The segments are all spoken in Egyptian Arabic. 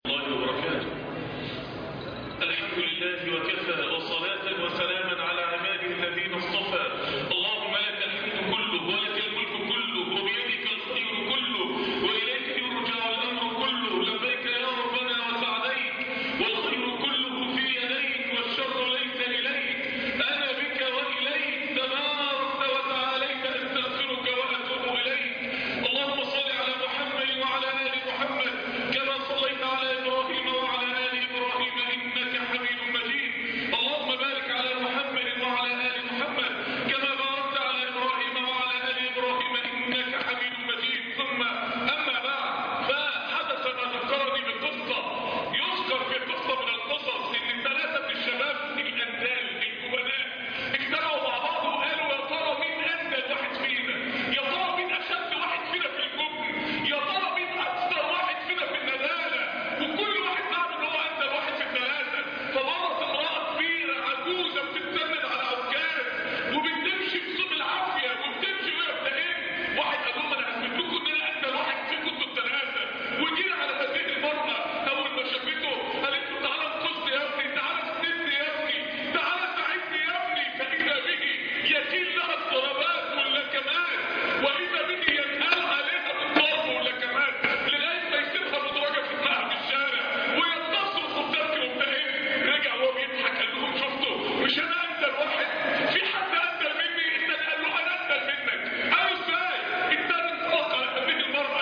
الله وبركاته الحمد لله وكفى وصلاة وسلاما على عباده الذين اصطفى اللهم لك الحمد كله ولك الملك كله وبيدك الخير كله وإليك يرجع الأمر كله لبيك يا ربنا وسعديك والخير كله في يديك والشر ليس إليك أنا بك وإليك تبارك وتعاليت أستغفرك وأتوب إليك اللهم صل على محمد وعلى آل محمد كما صليت على إبراهيم وعلى آل إبراهيم إنك حميد مجيد اللهم بارك على محمد وعلى آل محمد كما باركت على إبراهيم وعلى آل إبراهيم إنك حميد مجيد ثم أما بعد فحدث ما ذكرني بقصة يذكر في قصة من القصص إن ثلاثة من الشباب الأندال الجبناء اجتمعوا مع بعض وقالوا يا ترى مين أندل واحد فينا يا ترى مين أشد واحد فينا في الجبن يا ترى مين أكثر واحد فينا في الندالة وكل واحد نعم إن هو أندل واحد في الثلاثة فمرت امرأة كبيرة عجوزة بتتسند على عكاز وبتمشي بصوت العافية وبتمشي وهي بتهب واحد قال لهم أنا هثبت لكم إن أنا أندل واحد فيكم انتوا الثلاثة وجينا على هذه المرأة أول ما شافته قالت له تعالى انقذني يا ابني تعالى اسندني يا ابني تعالى ساعدني يا ابني فإذا به يكيل لها الضربات واللكمات وإذا به ينهال عليها بالضرب واللكمات لغاية ما يسيبها مدرجة في دماغها في الشارع وهي بتصرخ وبتبكي وبتهب رجع وهو بيضحك قال لهم شفتوا مش أنا أندل واحد في حد أندل مني التاني قال له أنا أندل منك قالوا إزاي التاني انطلق على هذه المرأة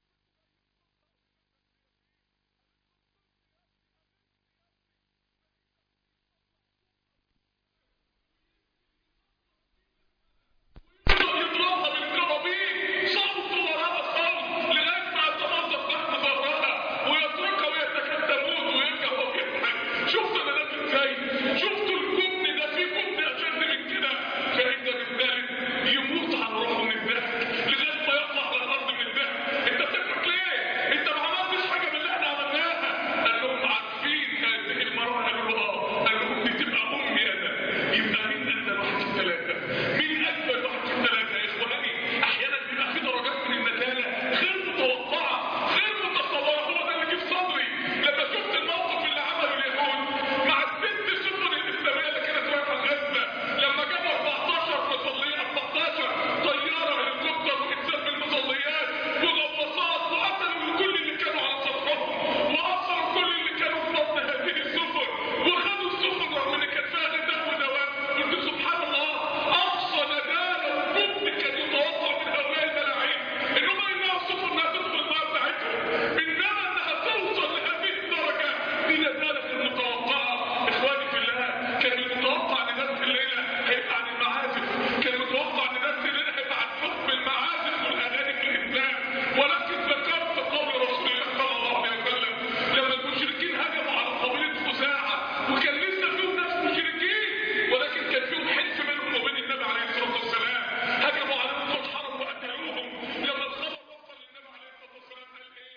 يضربها بالكرابين صوت وراء صوت لغايه ما يتمزق لحم ظهرها ويتركها وهي تكاد تموت ويرجع وهو بيضحك شفتوا انا نازل ازاي؟ شفتوا الجبن ده في جبن اشد من كده فان الثالث يموت على روحه من الضحك لغايه ما يطلع على الارض من الضحك انت بتضحك ليه؟ انت ما عملتش حاجه من اللي احنا عملناها قال لهم عارفين هذه المراه قالوا له اه قال لهم دي تبقى امي انا يبقى مين اجمل واحد في الثلاثه؟ مين اجمل واحد في الثلاثه يا اخواني؟ احيانا بيبقى في درجات من الندالة غير متوقعه غير متصوره هو ده اللي جه في صدري لما شفت الموقف اللي عمله اليهود مع الست السفن الاسلاميه اللي كانت واقفه غزه لما جابوا 14 مصليه 14 طياره هليكوبتر وانسان بالمصليات وغواصات وقتلوا كل اللي كانوا على سطحهم واثروا كل اللي كانوا في بطن هذه السفن وخدوا السفن رغم ان كان فيها غذاء ودواء قلت سبحان الله اقصى ندالة وجبن كان يتوقع من هؤلاء الملاعين انهم يمنعوا السفن انها تدخل الماء بتاعتهم انما انها توصل لهذه الدرجه دي ندالة المتوقعه اخواني في الله كان المتوقع ان درس الليله هيبقى عن المعازف كان متوقع ان درس الليله هيبقى عن حكم المعازف والاغاني في الاسلام ولكن ذكرت قول رسول الله صلى الله عليه وسلم لما المشركين هجموا على قبيله خزاعه وكان لسه فيهم ناس مشركين ولكن كان فيهم حلف بينهم وبين النبي عليه الصلاه والسلام هجموا على نصر الحرم وقتلوهم لما الخبر وصل للنبي عليه الصلاه والسلام قال ايه؟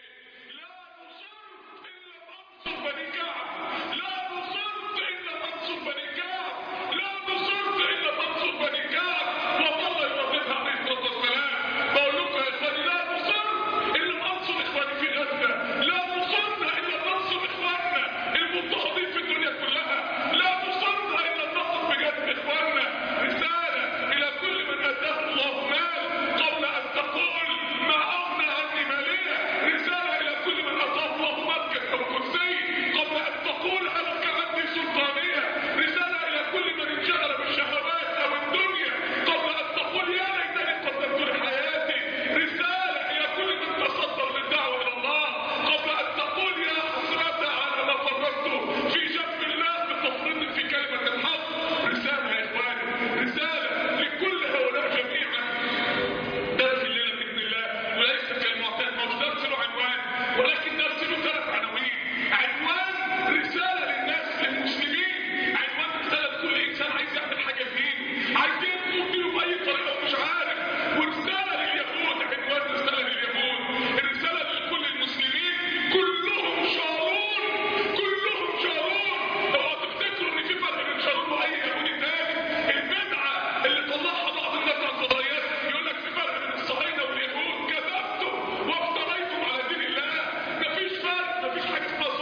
لا نصرت الا منصور بني كعب لا نصرت الا منصور بني كعب لا نصرت الا منصور بني كعب وظل يرددها عليه الصلاه والسلام بقول لكم يا اخواني لا نصرت الا منصور اخواني في غزه لا نصرنا الا ننصر اخواننا المضطهدين في الدنيا كلها لا نصرنا الا النصر بجد اخواننا رساله الى كل من اتاه الله مال قبل ان تقول ما اغنى عني ماليه رساله الى كل من اتاه الله مسكن او كرسي قبل ان تقول هلك عني سلطانيه رساله الى كل من انشغل بالشهوات او الدنيا قبل ان تقول يا ليتني قدمت لحياتي رساله الى كل من تصدر للدعوه الى الله قبل ان تقول يا حسرة على ما فرطت في جنب الله بتفريط في كلمه الحق رساله يا اخواني رساله لكل هؤلاء جميعا درس الليله باذن الله وليس كالمعتاد مش درس له عنوان ولكن درس له ثلاث عناوين عنوان رساله للناس للمسلمين عنوان رساله لكل انسان عايز يعمل حاجه بايده عايز يدخل فيه باي طريقه ومش عارف ورساله لليهود عنوان رساله لليهود الرساله لكل المسلمين كلهم شارون كلهم شارون اوعوا تفتكروا ان في فرق بين شارون واي يهودي تاني البدعه اللي طلعها بعض الناس على الفضائيات يقول لك في فرق بين الصهاينه واليهود كذبتم وافتريتم على دين الله مفيش فرق مفيش حاجه اسمها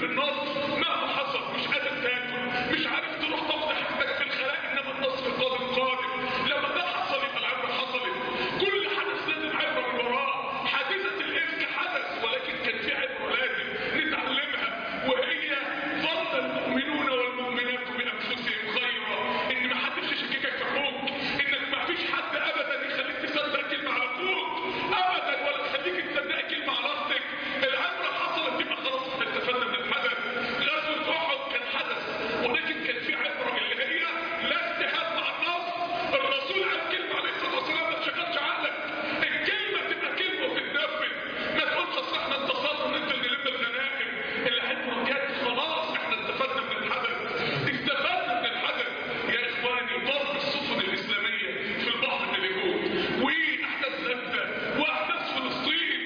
بالنصر مهما حصل مش قادر تاكل مش عارف تروح تقضي حاجتك في الخلاء انما النصر قادم قادم لما ده حصل يبقى العبره حصلت كل حدث لازم عبره من وراه حادثه الافك حدث ولكن كان في عبره لازم نتعلمها وهي ظن المؤمنون والمؤمنات بانفسهم خيرا ان ما حدش يشككك في اخوك انك ما فيش حد ابدا يخليك تصدق كلمه على اخوك ابدا ولا تخليك تصدق كلمه على اختك العبره حصلت يبقى خلاص احنا استفدنا من الحدث غزوه احد كان حدث ولكن كان في عبره اللي هي لا اجتهاد مع النصر الرسول قال كلمه عليه الصلاه والسلام ما تشغلش عقلك الكلمه تبقى كلمه وتتنفذ ما تقولش اصل احنا انتصرنا وننزل نلم الغنائم العبره جت خلاص احنا استفدنا من الحدث استفدنا من الحدث يا اخواني ضرب السفن الاسلاميه في البحر من اليهود واحداث غزه واحداث فلسطين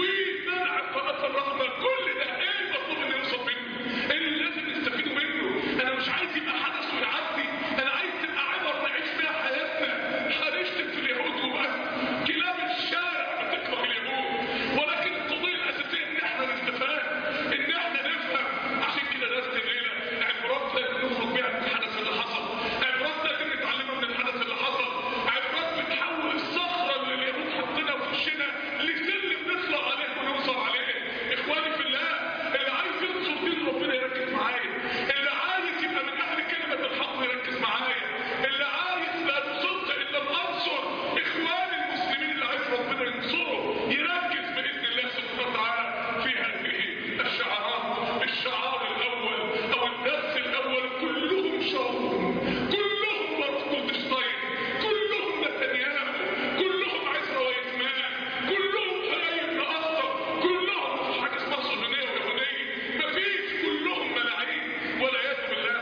ومنع قناه الرحمه كل ده ايه المطلوب ان يوصل منه؟ ايه اللي لازم نستفيدوا منه؟ انا مش عايز يبقى حدث ويعدي انا عايز تبقى عبر نعيش فيها حياتنا هنشتم في اليهود وبس كلاب الشارع بتكره اليهود ولكن القضيه الاساسيه ان احنا نستفاد ان احنا نفهم عشان كده درس الليله عبرات لازم نخرج بيها من الحدث اللي حصل عبرات لازم نتعلمها من الحدث اللي حصل عبرات بتحول الصخره اللي اليهود حاطينها في وشنا لسلم نطلع عليه ونوصل عليه اخواني في الله اللي عايز ينصر دين ربنا يركز معايا اللي عايز يبقى من اهل كلمه الحق يركز معايا اللي عايز لا نصد الا بانصر اخواني المسلمين اللي عايز ربنا ينصره يركز باذن الله سبحانه وتعالى في هذه الشعارات الشعار الاول او الدرس الاول كلهم شرور كلهم بارك جولدشتاين كلهم نتنياهو كلهم عزرا ويتمان كلهم حلايب بن اخطر كلهم مفيش حاجه اسمها صهيونيه ويهوديه مفيش كلهم ملاعين والعياذ بالله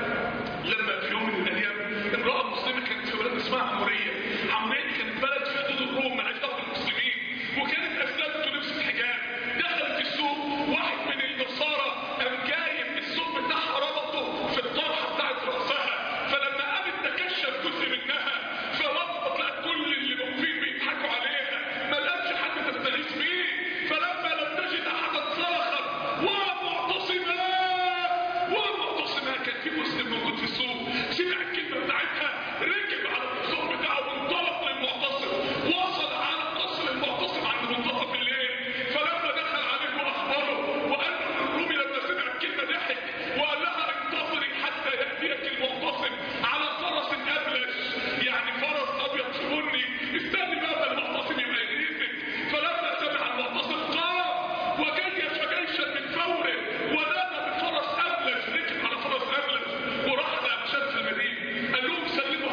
لما في يوم من الايام امراه مسلمه كانت في بلد اسمها عموريه عموريه دي كانت بلد في حدود الروم مالهاش دعوه بالمسلمين وكانت اسلمت ولبست حجاب دخلت السوق واحد من النصارى قام جايب السوق بتاعها ربطه في الطرحه بتاعت راسها فلما قامت تكشف جزء منها فربطت لقت كل اللي موجودين بيضحكوا عليها ما لقتش حد تستغيث بيه فلما لم تجد احدا صرخت ومعتصما ومعتصما كان في مسلم موجود في السوق سمع الكلمه بتاعتها ركب على الحصان بتاعه وانطلق للمعتصم وصل على قصر المعتصم عند منتصف الليل فلما دخل عليه واخبره وقال له الرومي لما سمع الكلمه ضحك وقال لها انتظري حتى ياتيك المعتصم على فرس ابلج يعني فرس ابيض في بني استني بقى ده المعتصم يبقى يجريك فلما سمع المعتصم قام وجيش جيشا من فوره ونادى بفرس ابلج ركب على فرس ابلج وراح على مشان في المدينه قال لهم سلموا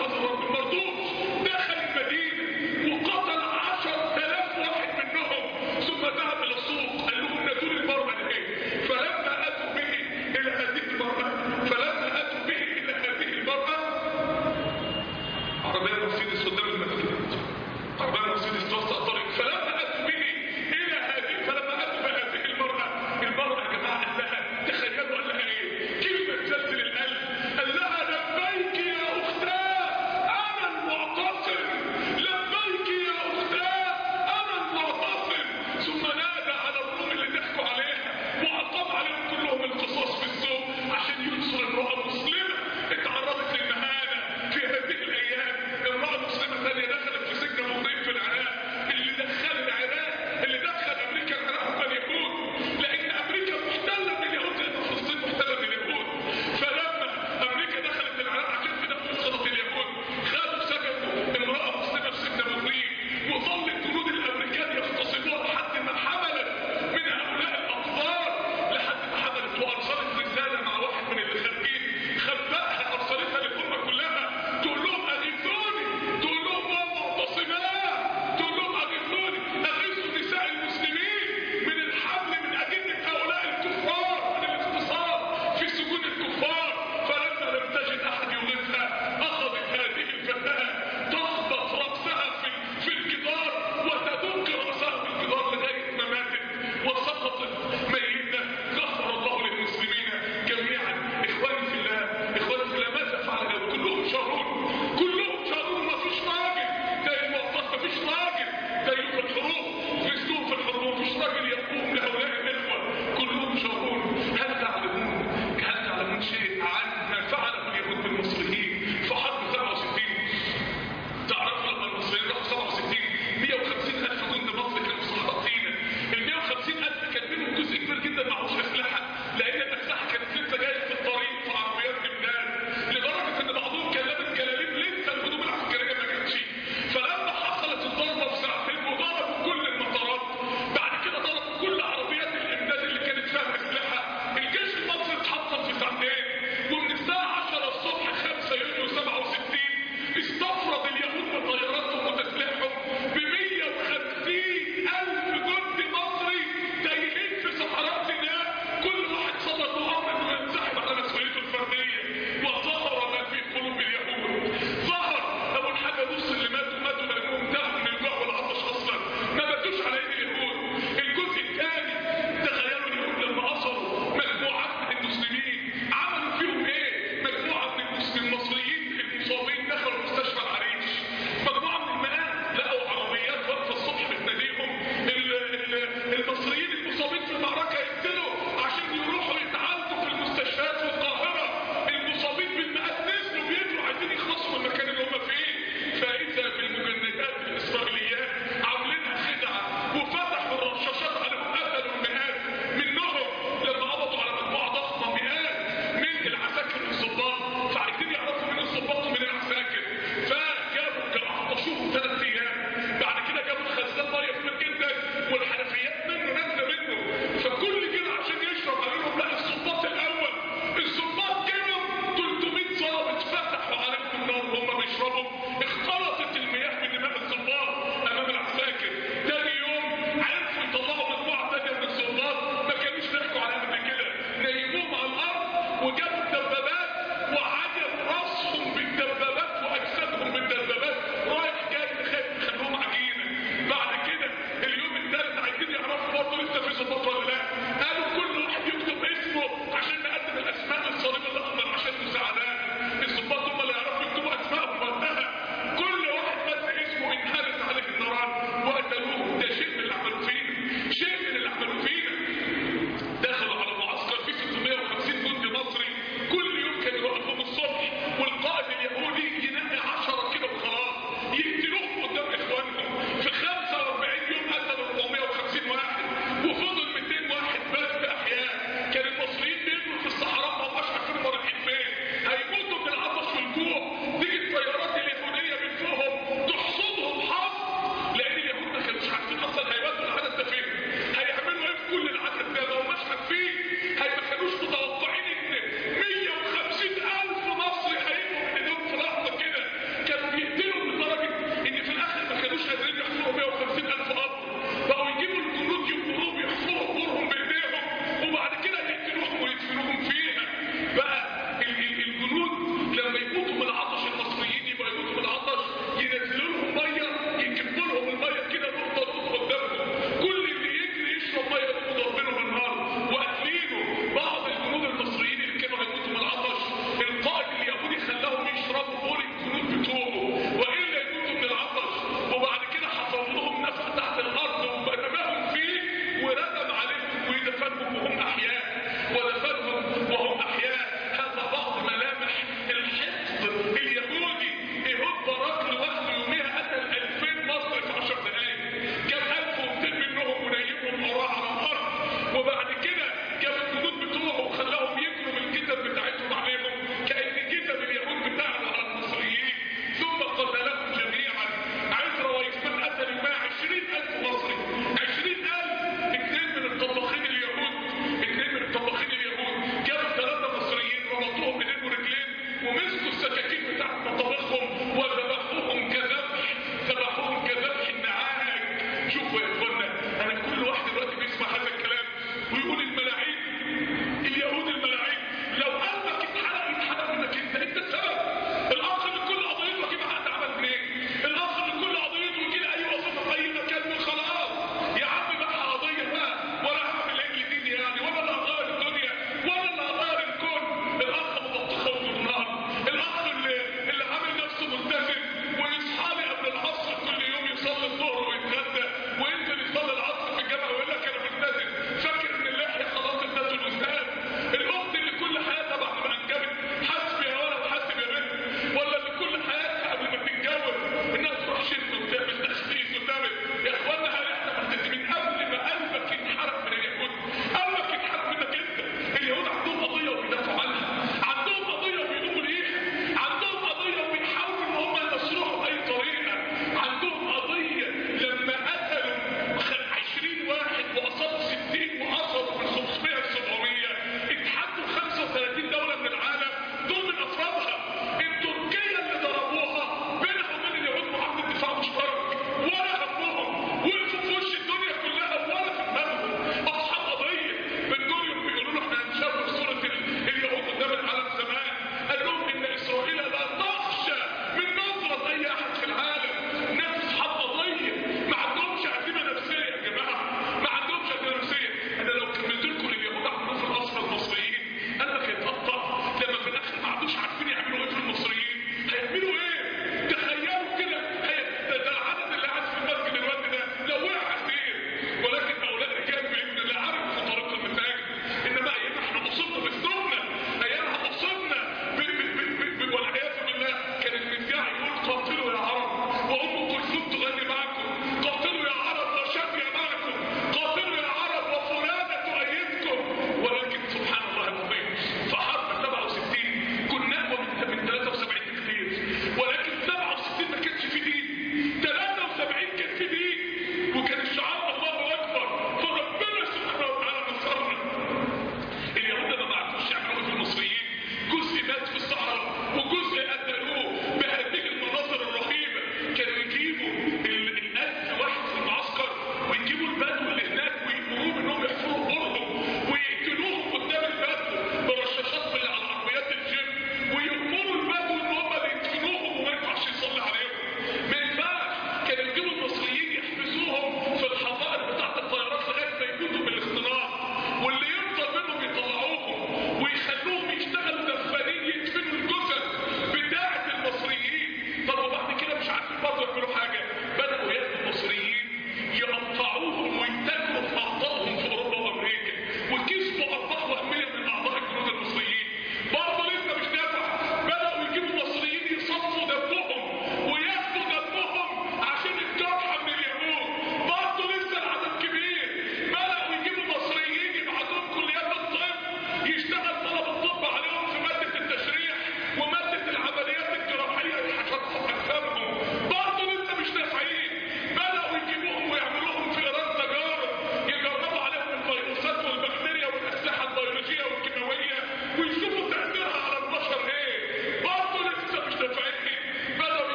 وجابوا الدبابات وعجب راسهم بالدبابات واجسادهم بالدبابات رايح جاي خايف يخلوهم عجينه بعد كده اليوم الثالث عايزين يعرفوا برضه لسه في ظباط ولا لا قالوا كل واحد يكتب اسمه عشان نقدم الاسماء للصليب الاحمر عشان مساعدات الظباط هم اللي يعرفوا يكتبوا اسمائهم وقتها كل واحد بس اسمه انهرت عليه النيران وقتلوه ده شيء من اللي عملوه فينا شيء من اللي عملوه فينا دخلوا على معسكر فيه 650 جندي مصري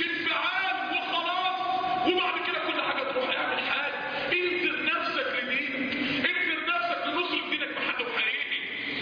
انفعال وخلاص وبعد كده كل حاجه تروح اعمل حاجه انذر نفسك لدينك انذر نفسك لنصره دينك بحق حقيقي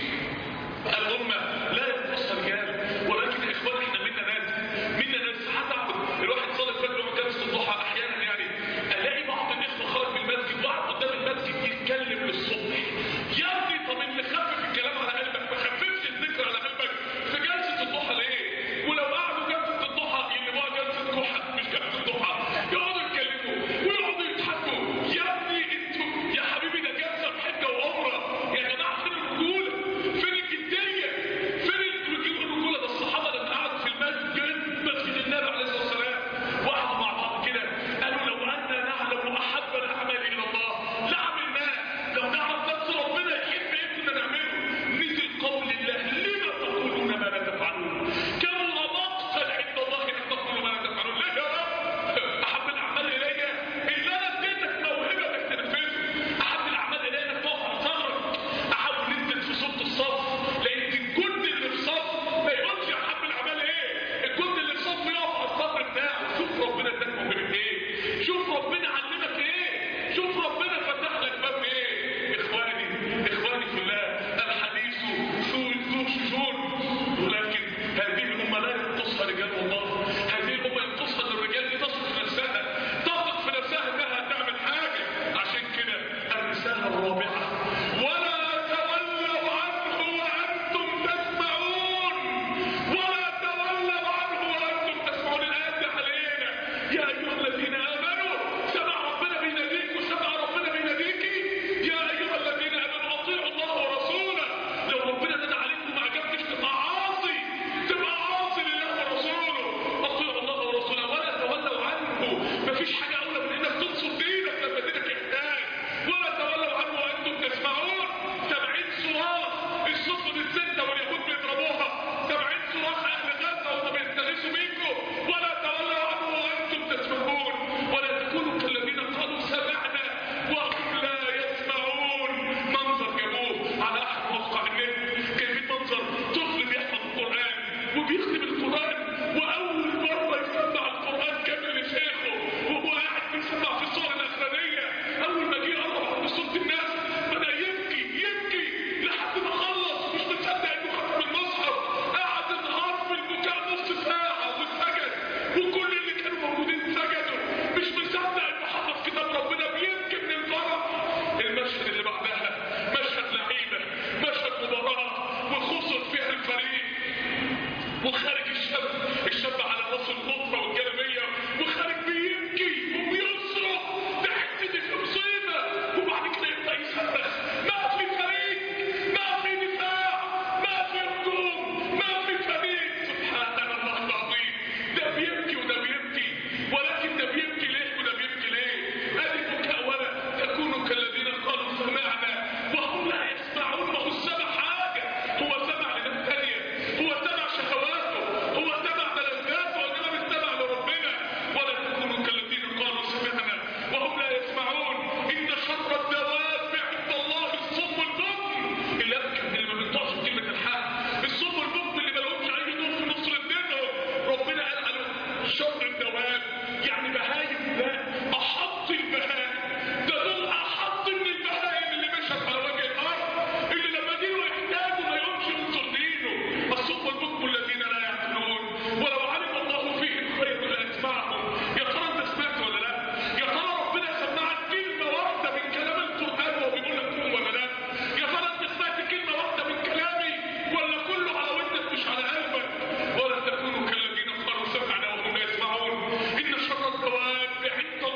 الأمة لا ينقص رجال ولكن يا إخوان إحنا منا ناس منا ناس حتى أعبد الواحد صلى الفجر وهو جالس الضحى أحيانا يعني ألاقي بعض الإخوة خرج من المسجد وقعد قدام المسجد يتكلم للصبح يا ابني طب اللي خفف الكلام على قلبك ما خففش الذكر على قلبك في جلسة الضحى ليه؟ ولو قعدوا جلسة الضحى يقلبوها جلسة كحة مش جلسة ضحى يقعدوا يتكلموا ويقعدوا يضحكوا يا ابني انتوا يا حبيبي ده جلسة بحجة وعمرة يا جماعة فين الرجولة؟ فين الجدية؟ فين الرجولة ده الصحابة لما قعدوا في المسجد مسجد النبي عليه الصلاة والسلام وقعدوا مع بعض كده قالوا لو أننا نعلم أحب الأعمال إلى الله لعملناه لو نعرف بس ربنا يحب إيه كنا نعمله نزل قول الله لما تقولون ما لا تفعلون كبر مقتا عند الله أن تقولوا ما لا تفعلون ليه يا رب أحب الأعمال إلي إلا أنا اديتك موهبة إنك تنفذه أحب الأعمال إلي إنك تقف على ثغرك أحاول ننزل في صوت الصف لأن الجند اللي في صف ما يقولش أحب الأعمال إيه الجند اللي في صف يقف على الصف بتاعه شوف ربنا اداك موهبة إيه شوف ربنا علمك إيه شوف ربنا فتح لك باب إيه إخواني إخواني في الله الحديث ذو ذو شجون ولكن هذه الأمة لا ينقصها رجال والله هذه الأمة ينقصها إن الرجال دي تثق في نفسها تثق في نفسها إنها تعمل حاجة عشان كده الرسالة الرابعة ولا تولوا عنه وأنتم تسمعون ولا تولوا عنه وأنتم تسمعون الآيات دي علينا يا أيها الذين آمنوا سمع ربنا بيناديك وسمع ربنا بيناديكي يا أيها الذين آمنوا أطيعوا الله ورسوله لو ربنا نادى عليك وما عجبكش تبقى عاصي تبقى عاصي لله ورسوله أطيعوا الله ورسوله ولا تولوا عنه مفيش حاجة أولى من إنك تنصر دينك لما دينك يحتاج ولا تولوا عنه وأنتم تسمعون سبعين صراخ السفن الستة واليهود بيضربوها سبعين صراخ أهل غزة وهم بيستغيثوا بيكم ولا تولوا عنه وأنتم تسمعون ولا تكونوا كالذين قالوا سمعنا وهم لا يسمعون منظر جابوه على أحد مواقع النت جايبين منظر طفل بيحفظ القرآن وبيختم القرآن وأول مرة يسمع القرآن كامل لشيخه وهو قاعد بيسمع في الصور الأخرانية أول ما جه قرب عند صوت الناس بدأ يبكي يبكي لحد ما خلص مش مصدق إنه ختم المصحف قعد انهار في البكاء نص ساعة وسجد وكل اللي كانوا موجودين سجدوا مش مصدق إنه حفظ كتاب ربنا بيبكي من الفرح المشهد اللي بعدها مشهد لعيبة مشهد مباراة وخسر فيها الفريق وخارج الشاب الشاب على راس الغطرة والجلبية وخارج بيبكي وبيصرخ تحس ان في مصيبة وبعد كده يبدأ يصرخ ما في فريق ما في دفاع ما في هجوم ما في فريق سبحان الله العظيم ده بيبكي وده بيبكي ولكن ده بيبكي ليه وده بيبكي ليه ادي بكاء ولا تكونوا كالذين قالوا سمعنا وهم لا يسمعون ما هو سمع حاجة هو سمع لناس تانية هو سمع شهواته هو سمع ملذاته وانما مش سمع لربنا ولا تكونوا كالذين قالوا سمعنا وهم لا يسمعون ان شر الدواب عند الله الصم البكم الابكم اللي ما بينطقش كلمه الحق الصم البكم اللي ما لهمش اي دور في نصر دينهم ربنا قال عليهم شر الدواب يعني بهايم ده احط البهائم ده دول احط من البهائم اللي مشت على وجه الارض اللي لما دينه يحتاجوا ما يقومش ينصر دينه الصم البكم الذين لا يعقلون ولو علم الله فيهم خير لاسمعهم يا ترى انت سمعت ولا لا يا ترى ربنا سمعك كلمه واحده من كلام القران وهو بيقول لك قوم ولا لا يا ترى انت سمعت كلمه واحده من كلامي ولا كله على ودنك مش على قلبك ولا تكونوا كالذين قالوا سمعنا وهم لا يسمعون ان شر الدواب عند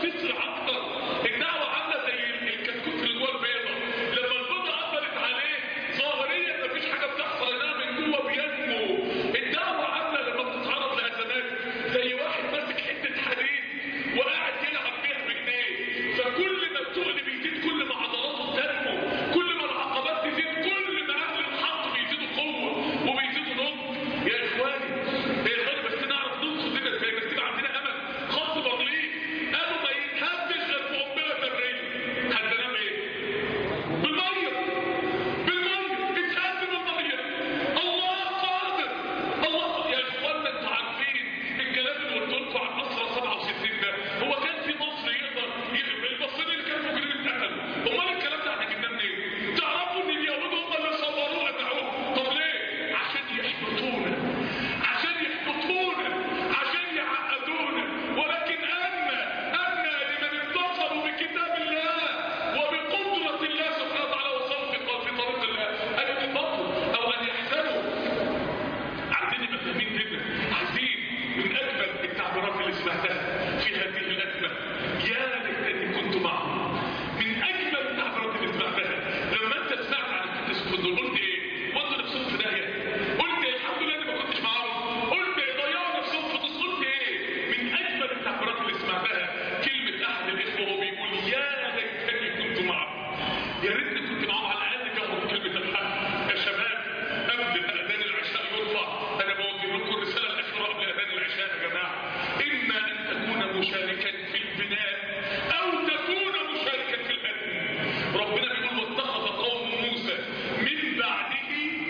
بتسرع اكتر الدعوه عامله زي الكتكوت اللي جوه البيضه لما البيضه قفلت عليه ظاهريا مفيش حاجه بتحصل انها من جوه بينمو الدعوه عامله لما بتتعرض لازمات زي واحد ماسك حته حديد وقاعد يلعب بيها بايديه فكل ما التقل بيزيد كل ما عضلاته تنمو كل ما العقبات تزيد كل ما اهل الحق بيزيدوا قوه وبيزيدوا نضج يا اخواني يا اخواني بس نعرف ننصر كده ازاي بس يبقى عندنا امل خط بطلين قالوا ما يتهبش غير في قنبله ذريه هتنام ايه؟ بالميه بالميه اتهز بالميه الله قادر الله يا اخوانا انتوا عارفين الكلام اللي قلت لكم عن اسرى 67 ده هو كان في مصر يقدر يقبل المصريين اللي كانوا موجودين اتقتلوا امال الكلام ده احنا جبناه منين؟ تعرفوا ان اليهود هم اللي صوروه قطعوه طب ليه؟ عشان يحبطونا عشان يحبطونا عشان يعقدونا ولكن أنا أنا لمن انتصروا بكتاب الله وبقدرة الله سبحانه وتعالى وصلوا في في طريق الله أن يحبطوا أو أن يحزنوا عايزين نبقى فاهمين جدا عايزين من أجمل التعبيرات اللي سمعتها في هذه الأزمة يا ليتني كنت معهم من أجمل التعبيرات اللي سمعتها لما أنت سمعت عن القديس كنت قلت إيه؟ وأنتوا نفسهم في داهية قلت إيه؟ الحمد لله إني ما كنتش معاهم قلت إيه؟ ضيعوا نفسهم في نص قلت إيه؟ من أجمل التعبيرات اللي سمعتها كلمة أحد الإخوة وهو بيقول يا ليتني كنت معهم يا ريتني كنت معاهم على الأقل جاوبوا كلمة الحق يا شباب قبل أذان العشاء يرفع أنا بوجه لكم الرسالة الأخيرة قبل أذان العشاء يا جماعة إما أن تكون مشاركا في البناء أو تكون مشاركا في الهدم ربنا بيقول واتخذ قوم موسى من بعده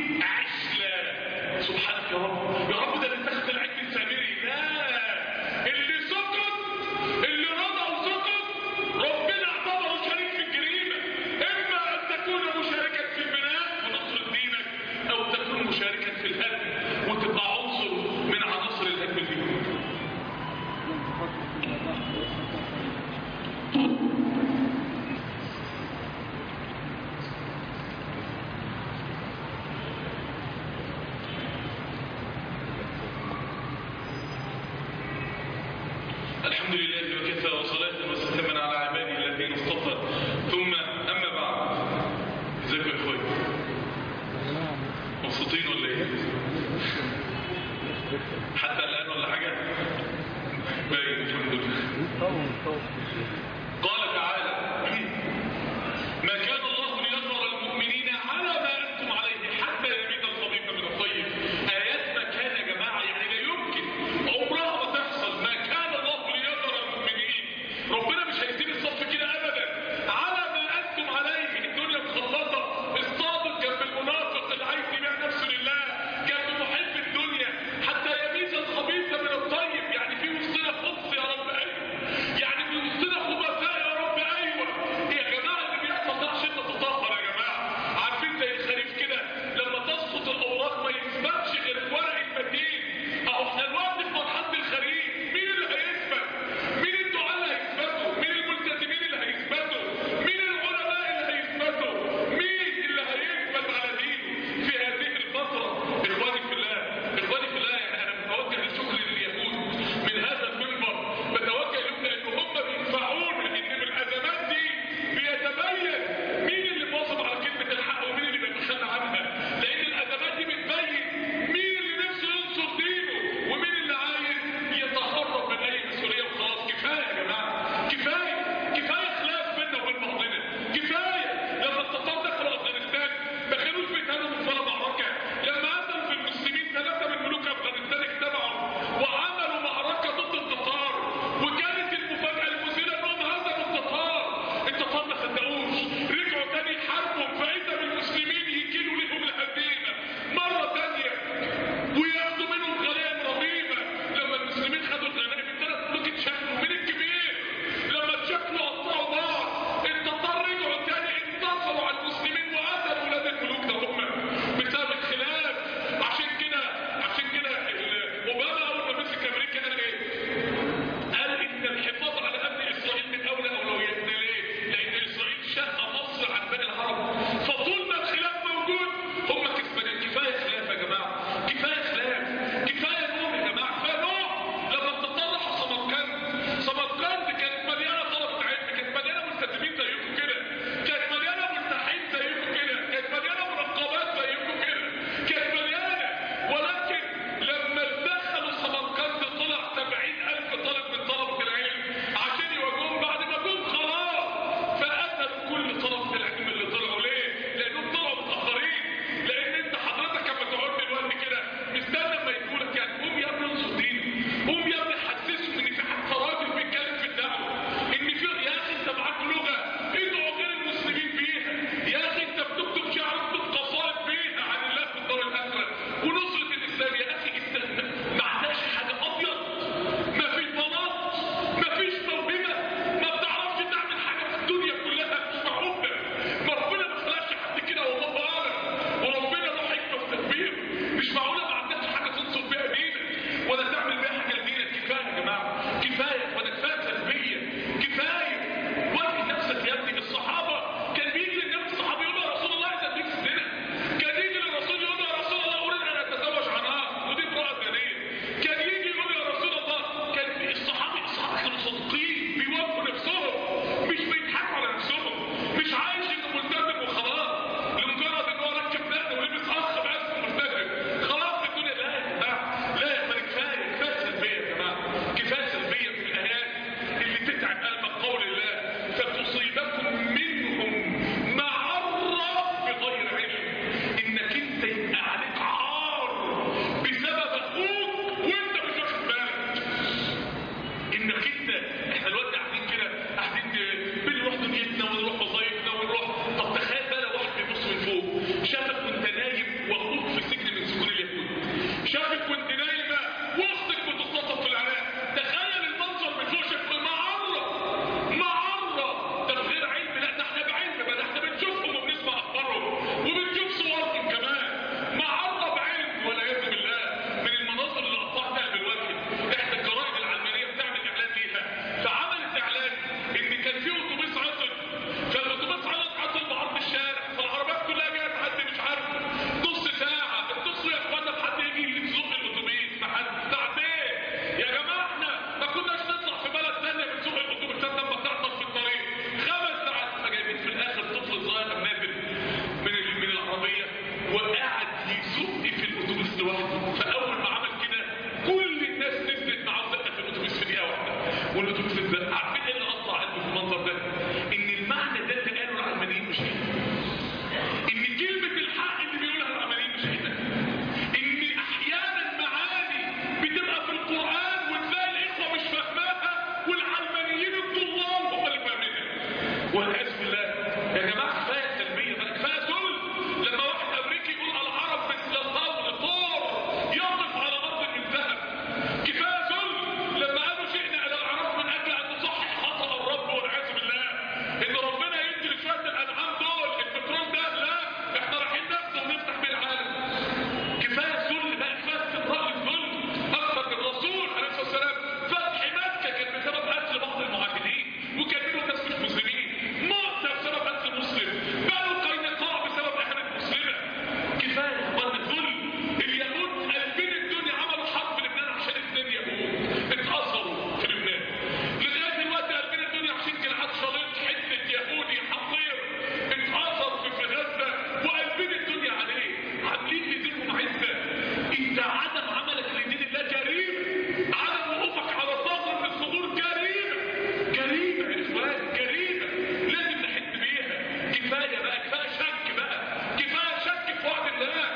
عجلا سبحانك يا رب يا رب ده اللي اتخذ العجل السامري لا اللي سقط اللي رضى وسقط ربنا اعتبره شريك في الجريمه اما ان تكون مشاركا في البناء ونصر دينك او تكون مشاركا في الهدم وتبقى عنصر من عناصر الهدم دي الحمد لله وكفى وصلاة وسلاما على عباده الذين اصطفى ثم أما بعد ازيكم يا اخويا مبسوطين ولا ايه؟ حتى الآن ولا حاجة؟ باين الحمد لله قال تعالى ما كان الله ليظهر المؤمنين على ما أنتم عليه حتى يميز الخبيث من الطيب آيات ما كان يا جماعة يعني لا يمكن عمرها ما تحصل ما كان الله ليظهر المؤمنين ربنا مش هيسيب الصف كده أبدا على ما أنتم عليه الدنيا مخلصة الصادق جنب المنافق اللي عايز يبيع نفسه لله جنب محب الدنيا حتى يميز الخبيث من الطيب يعني في وسطنا خبث يا رب أيوه يعني في وسطنا خبث والعياذ بالله يا جماعه كفايه التنميه بقى كفايه ذل لما واحد امريكي يقول العرب مثل الثور طور يقف على ارض من ذهب كفايه ذل لما قالوا جئنا الى العرب من اجل ان نصحح خطا الرب والعياذ بالله ان ربنا يدي لشويه الانعام دول البترول ده لا احنا رايحين ناخده ونفتح بيه العالم كفايه ذل بقى كفايه استمرار الذل اكثر من الرسول عليه الصلاه والسلام فتح مكه كان بسبب قتل بعض المعاهدين وكان منهم ناس مش مسلمين موتى بسبب قتل مسلم بنو قينقاع بسبب اهانه مسلمه كفايه اخوان الذل اليهود قلبين الدنيا عملوا حرب في لبنان عشان اثنين يهود اتأثروا في لبنان لغايه دلوقتي قلبين الدنيا عشان جلعاد شريط حته يهودي حقير اتأثر في في غزه وقلبين الدنيا عليه عاملين لدينهم عزه انت عدم عملك لدين الله جريمه عدم وقوفك على ثغر من الثغور جريمه جريمه يا اخوان جريمه لازم نحس بيها كفايه بقى كفايه شك بقى كفايه شك في وعد الله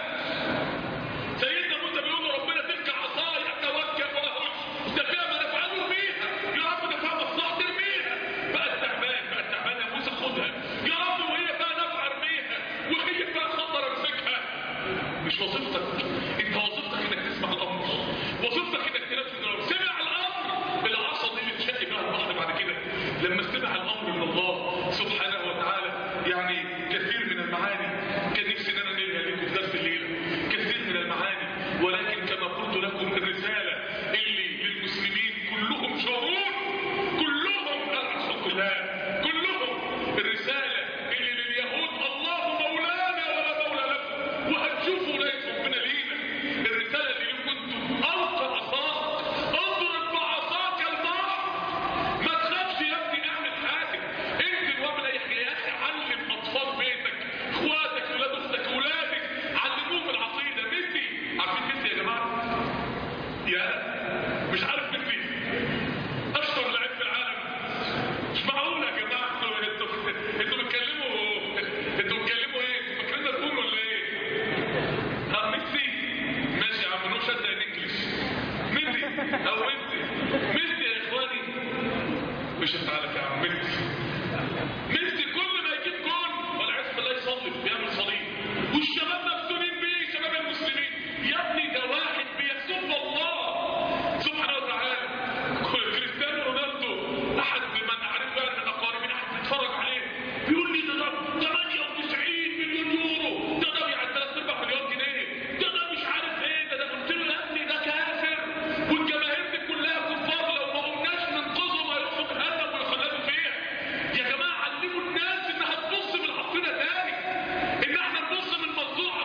سيدنا موسى بيقول له ربنا تلك عصاي اتوكل واهش ده فيها ما نفعله بيها يا رب ده فيها مصلحه ارميها بقى التعبان بقى التعبان يا موسى خدها يا رب وهي فيها نفع ارميها وهي فيها خطر امسكها مش وظيفتك انت وظيفتك انك تسمع الامر وظيفتك انك تنفذ الامر سمع الامر العصا دي اللي تشقي بها البحر بعد كده لما سمع الامر من الله سبحانه وتعالى يعني كثير من المعاني كان نفسي ان انا انقلها لكم في درس الليله كثير من المعاني ولكن كما قلت لكم الرساله اللي للمسلمين كلهم شرور كلهم الحمد لله كلهم الرساله اللي لليهود الله مولانا ولا مولى لكم وهتشوفوا ولايه ربنا لينا الرساله اللي لكم انتم القى عصاك اضرب بعصاك البحر ما تخافش يا ابني اعمل حاجه انزل واعمل اي حاجه يا اخي علم اطفال بيتك اخواتك ولاد اختك اولادك علموهم العقيده ميسي عارفين ميسي يا جماعه يا مش عارف ميسي اشطر لعيب في العالم مش معقول يا جماعه انتوا انتوا انتوا بتكلموا انتوا بتكلموا ايه فاكريننا تقول ولا ايه ها ميسي ماشي يا عم نو شد انجلش ميسي او ميسي ميسي يا اخواني مش انت عارف يا عم ميسي ميسي كل ما يجيب جول والعياذ بالله يصلي بيعمل صليب والشباب مفتونين بيه شباب المسلمين يا ابني ده واحد بيسب الله سبحانه وتعالى كريستيانو رونالدو احد من اعرفه من اقاربين احد بيتفرج عليه بيقول لي ده ده 98 مليون يورو ده ده يعني 3 4 مليون جنيه ده ده مش عارف ايه ده ده قلت له يا ابني ده كافر والجماهير دي كلها كفار لو ما قمناش ننقذهم هيروحوا جهنم ويخلدوا فيها يا جماعه علموا الناس انها تبص بالعقيده تاني ان احنا نبص من منظور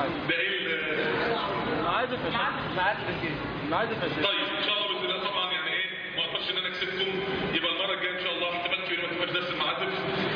ده ايه ال- معازف يا شيخ معازف كده معازف يا شيخ طيب ان شاء الله باذن الله طبعا يعني ايه ما اقدرش ان انا كسبكم يبقى المره الجايه ان شاء الله احتمال كبير ما تبقاش درس المعازف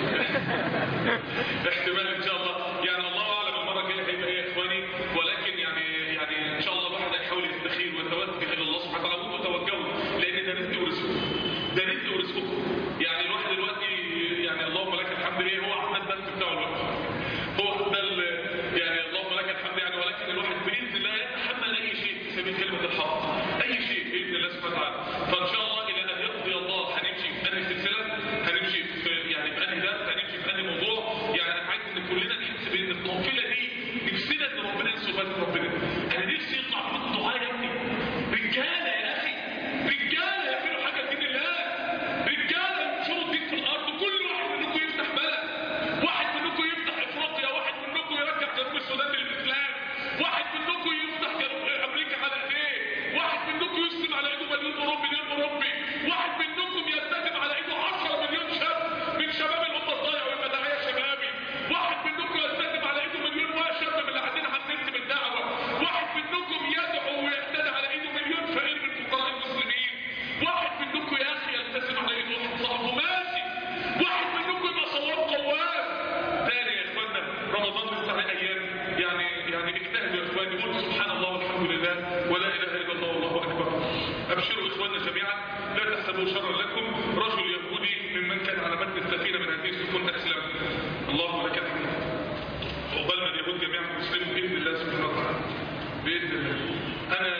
احتمال ان شاء الله يعني الله اعلم المره الجايه هيبقى ايه يا اخواني ولكن يعني يعني ان شاء الله الواحد هيحاول يستخير ويتوجه الى الله سبحانه وتعالى وتوجهوا لان ده رزق ورزقكم ده رزق ورزقكم يعني الواحد دلوقتي يعني اللهم لك الحمد لله هو عمل الدرس بتاعه الوقت هو ده ال- يعني اللهم لك الحمد يعني ولكن الواحد باذن الله يتحمل اي شيء في سبيل كلمه الحق اي شيء باذن الله سبحانه وتعالى فان شاء الله الى ان يقضي الله هنمشي في انهي سلسله هنمشي في يعني في انهي درس هنمشي في انهي موضوع يعني انا عايز ان كلنا نحس بان القافله دي نفسنا ان ربنا ينصر بس ربنا انا نفسي يطلع منكم دعاء يا ابني رجاله يا اخي رجاله يعملوا حاجه لدين الله رجاله ينشروا الدين في الارض كل واحد منكم يفتح بلد واحد منكم يفتح افريقيا واحد منكم يرجع جنوب السودان للاسلام واحد منكم يفتح جنوب امريكا على ايديه واحد منكم يسلم على ايده مليون اوروبي مليون اوروبي واحد منكم يلتزم على ايده 10 مليون شاب من شباب الامه الضايعه ويبقى داعيه شبابي واحد منكم يلتزم على ايده مليون شاب من اللي قاعدين على النت بالدعوه واحد منكم يدعو ويهتدي على ايده مليون فقير من فقراء المسلمين واحد منكم يا اخي يلتزم على ايده واحد صاحبه ماشي واحد منكم يبقى صواب قوام تاني يا اخوانا رمضان لسه عليه ايام يعني يعني اجتهدوا يا اخواني قولوا سبحان الله والحمد لله ولا اله الا الله والله اكبر ابشروا اخواننا جميعا لا تحسبوا شرا لكم رجل يهودي ممن كان على متن السفينه من هذه السفن اسلم اللهم لك الحمد عقبال ما اليهود جميعا مسلموا باذن الله سبحانه وتعالى باذن الله انا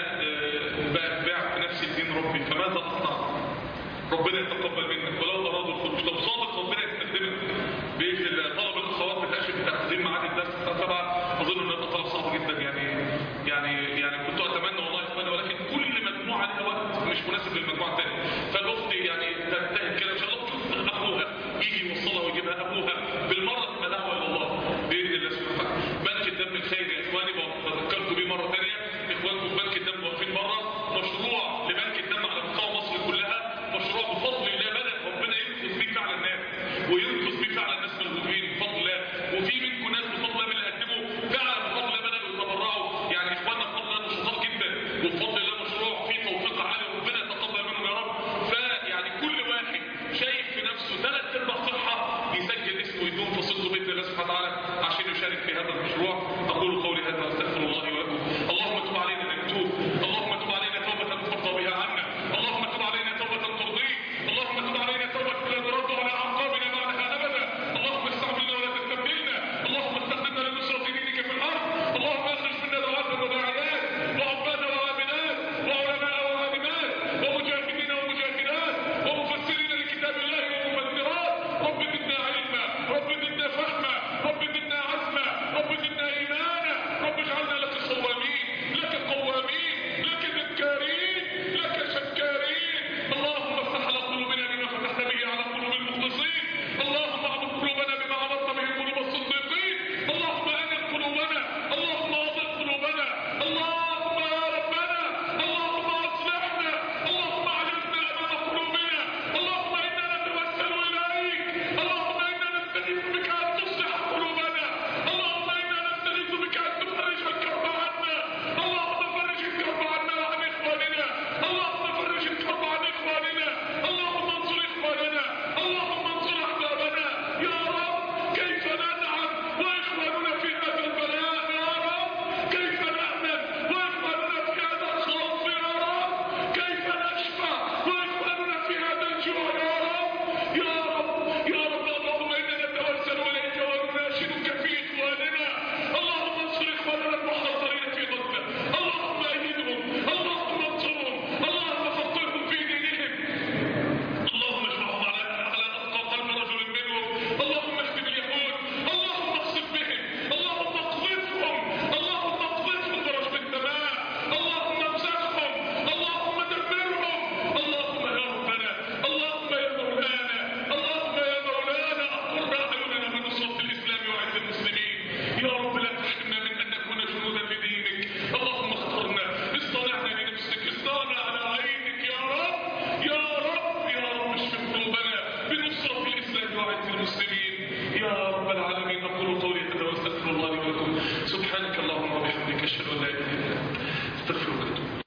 آه، باعت نفسي لدين ربي فماذا اصنع ربنا يتقبل منك ولو ارادوا الخروج لو صادق ربنا يستخدمك باذن الله طلب الاخوات بتاشف تقديم ميعاد الدرس الساعه 7 اظن انه يبقى طلب صعب جدا يعني يعني يعني كنت اتمنى والله يا اخواني ولكن كل مجموعه لها وقت مش مناسب للمجموعه الثانيه فالاخت يعني تجتهد كده ان شاء الله تشوف اخوها يجي يوصلها ويجيبها ابوها بالمره تبقى دعوه الى الله باذن الله سبحانه وتعالى بنك الدم الخيري يا اخواني بذكركم بيه مره ثانيه اخوانكم في بنك الدم واقفين بره مشروع لبنك الدم على مستوى مصر كلها مشروع بفضل الله بدا ربنا ينقذ بيه فعلا الناس وينقذ بيه فعلا الناس من المجرمين بفضل الله وفي منكم ناس بفضل الله من اللي قدموا فعلا بفضل الله بداوا يتبرعوا يعني اخواننا بفضل الله نشطاء جدا وبفضل الله مشروع فيه توفيق عالي وربنا يتقبل منهم يا رب فيعني كل واحد شايف في نفسه ثلاث ارباع صحه يسجل اسمه ويدوم فرصته باذن الله سبحانه وتعالى عشان يشارك في هذا المشروع اقول قولي هذا واستغفر الله لي ولكم اللهم تب علينا نتوب اللهم تب علينا توبه ترضى بها عنا اللهم تب علينا توبه ترضيك اللهم تب علينا توبه لا نرد على اعقابنا بعدها ابدا اللهم استعملنا ولا تستبدلنا اللهم استخدمنا لنصره دينك في الارض اللهم اخرج منا دعاة وداعيات وعباد وعابدات وعلماء وعالمات ومجاهدين ومجاهدات ومفسرين لكتاب الله ومفسرات رب